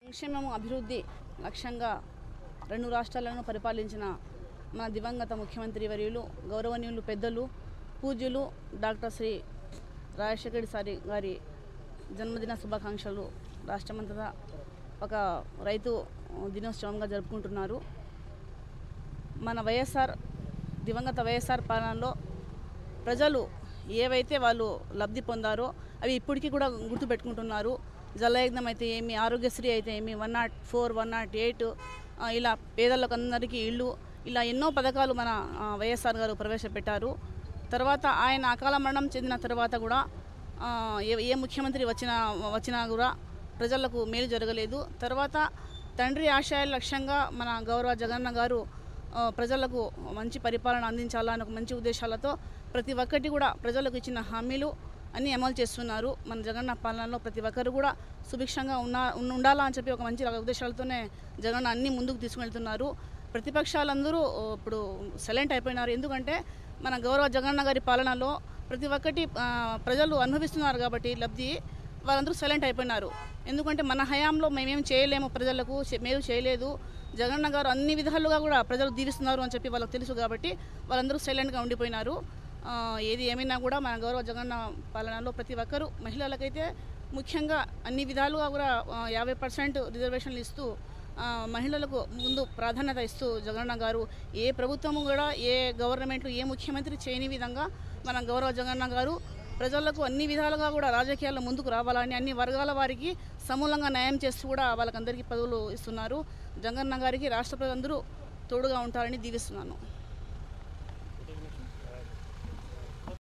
సంక్షేమము అభివృద్ధి లక్ష్యంగా రెండు రాష్ట్రాలను పరిపాలించిన మన దివంగత ముఖ్యమంత్రి వర్యులు గౌరవనీయులు పెద్దలు పూజ్యులు డాక్టర్ శ్రీ రాజశేఖర్ సారి గారి జన్మదిన శుభాకాంక్షలు రాష్ట్రమంతటా ఒక రైతు దినోత్సవంగా జరుపుకుంటున్నారు మన వైఎస్ఆర్ దివంగత వైఎస్ఆర్ పాలనలో ప్రజలు ఏవైతే వాళ్ళు లబ్ధి పొందారో అవి ఇప్పటికీ కూడా గుర్తుపెట్టుకుంటున్నారు జలయజ్ఞం అయితే ఏమి ఆరోగ్యశ్రీ అయితే ఏమి one nought four one nought eight ఇలా పేదలకు అందరికీ ఇళ్ళు ఇలా ఎన్నో పథకాలు మన ఆ, వైఎస్ఆర్ గారు ప్రవేశపెట్టారు తర్వాత ఆయన అకాల మరణం చెందిన తర్వాత కూడా ఆ, ఏ ఏ ముఖ్యమంత్రి వచ్చినా వచ్చినా కూడా ప్రజలకు మేలు జరగలేదు తర్వాత తండ్రి ఆశయాల లక్ష్యంగా మన గౌరవ జగన్న గారు ఆ, ప్రజలకు మంచి పరిపాలన అందించాలని ఒక మంచి ఉద్దేశాలతో ప్రతి ఒక్కటి కూడా ప్రజలకు ఇచ్చిన హామీలు అన్నీ అమలు చేస్తున్నారు మన జగన్న పాలనలో ప్రతి ఒక్కరు కూడా సుభిక్షంగా ఉన్న ఉన్న- ఉండాలా అని చెప్పి ఒక మంచి ఉద్దేశాలతోనే జగన్ అన్ని ముందుకు తీసుకువెళ్తున్నారు ప్రతిపక్షాలందరూ ఓ, ఇప్పుడు సైలెంట్ అయిపోయినారు ఎందుకంటే మన గౌరవ జగన్న గారి పాలనలో ప్రతి ఒక్కటి ఆ, ప్రజలు అనుభవిస్తున్నారు కాబట్టి లబ్ధి వాళ్ళందరూ సైలెంట్ అయిపోయినారు ఎందుకంటే మన హయాంలో మేమేం చేయలేము ప్రజలకు చే- మేలు చేయలేదు జగన్న గారు అన్ని విధాలుగా కూడా ప్రజలు దీవిస్తున్నారు అని చెప్పి వాళ్ళకి తెలుసు కాబట్టి వాళ్ళందరూ సైలెంట్గా ఉండిపోయినారు ఆ, ఏది ఏమైనా కూడా మన గౌరవ జగన్న పాలనలో ప్రతి ఒక్కరూ మహిళలకైతే ముఖ్యంగా అన్ని విధాలుగా కూడా ఆ, యాభై పర్సెంట్ రిజర్వేషన్లు ఇస్తూ ఆ, మహిళలకు ముందు ప్రాధాన్యత ఇస్తూ జగన్న గారు ఏ ప్రభుత్వము కూడా ఏ గవర్నమెంట్ ఏ ముఖ్యమంత్రి చేయని విధంగా మన గౌరవ జగన్న గారు ప్రజలకు అన్ని విధాలుగా కూడా రాజకీయాల్లో ముందుకు రావాలని అన్ని వర్గాల వారికి సమూలంగా న్యాయం చేస్తూ కూడా వాళ్ళకందరికీ పదవులు ఇస్తున్నారు జగన్న గారికి రాష్ట్ర ప్రజలందరూ తోడుగా ఉంటారని దీవిస్తున్నాను